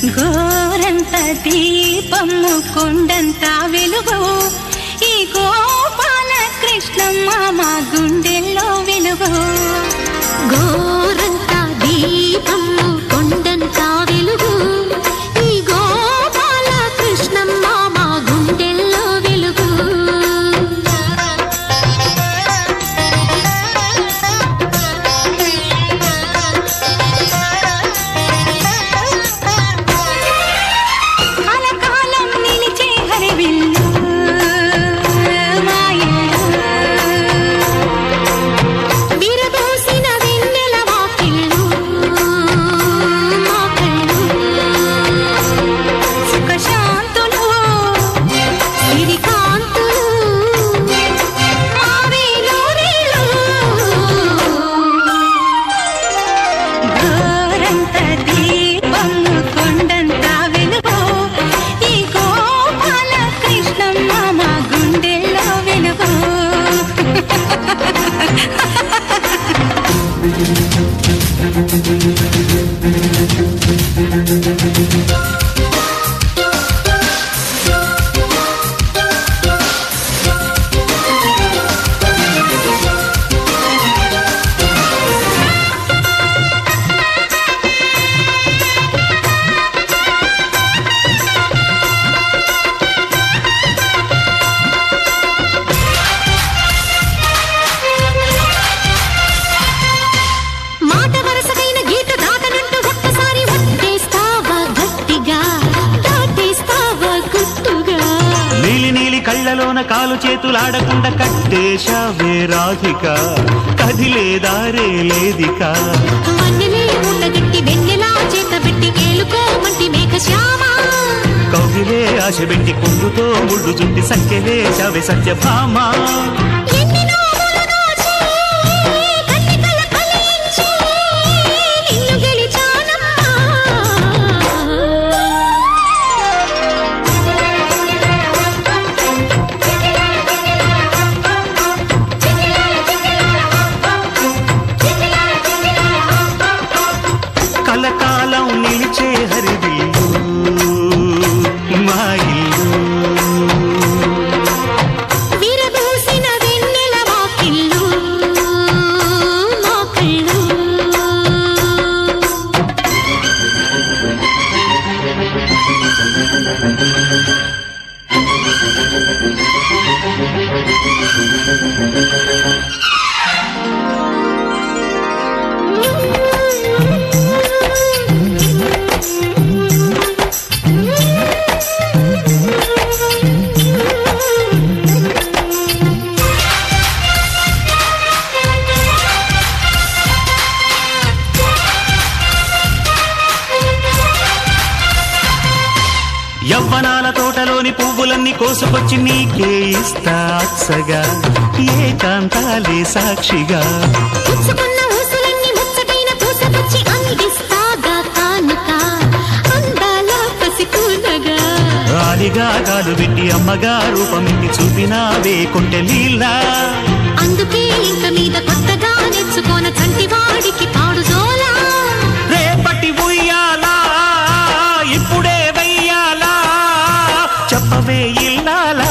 గోరంత దీపము కొండంత వెలుగు ఈ గోపాల కృష్ణమ్మ మా గుండెల్లో వెలుగు గోరంత దీపము కొండంత వెలుగు ఈ గోపాల కృష్ణమ్మ మా గుండెల్లో వెలుగు కలకాలం నిలిచే హరివిల్లు మా ఇల్లు విరబోసిన వెన్నెల వాకిళ్ళు మా కళ్ళు సుఖశాంతులు సిరికాంతులు మా వేలూరిలు. గోరంత దీపము కొండంత వెలుగు ఈ గోపాల కృష్ణమ్మ మా గుండెల్లో వెలుగు మాట వరసకైన గీత దాటనంటూ ఒక్కసారి ఒట్టేస్తావా గట్టిగా దాటేస్తావా గుట్టుగా నీలి నీలి కళ్ళలోన కాలు చేతులాడకుండా కట్టేశావే రాధిక కదిలే దారే లేదిక మన్నెలే ఉండగట్టి వెన్నెలా చేత పెట్టి కేలుకోమంటి మేఘ శ్యామ కౌగిలే ఆశ పెట్టి కొంగుతో ముళ్ళు చుట్టి సంఖ్యలే చవే సత్యభామ ఎన్ని నోములు నోచి, కన్నికల ఫలించి, నిన్ను గెలిచానమ్మా. కలకాలం నిలిచే హరివిల్లు మా ఇల్లు విరబూసిన వెన్నెల వాకిళ్ళు మా కళ్ళు యవ్వనాల తోటలోని పువ్వులన్నీ కోసుకొచ్చి నీకే ఇస్తా అచ్చగా ఏకాంతాలే సాక్షిగా పుచ్చుకున్న ఊసులన్నీ ముచ్చటైన పూసకొచ్చి అందిస్తాగా కానుక అందాల పసికూనగా ఆలిగా కాలు పెట్టి అమ్మగా రూపమిట్టి చూపినావే కొంటె లీలా అందుకే ఇంక మీద కొత్తగా నేర్చుకోన చంటివాడికి పాడు జోలా రేపటి ఉయ్యాలా ఇప్పుడే వెయ్యాలా చెప్పవే ఇల్లాలా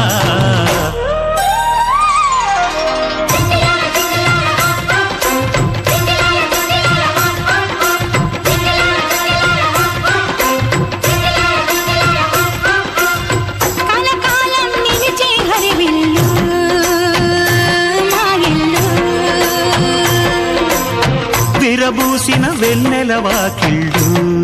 కలకాలం నిలిచే హరివిల్లు మా ఇల్లు విరబూసిన వెన్నెల వాకిళ్ళు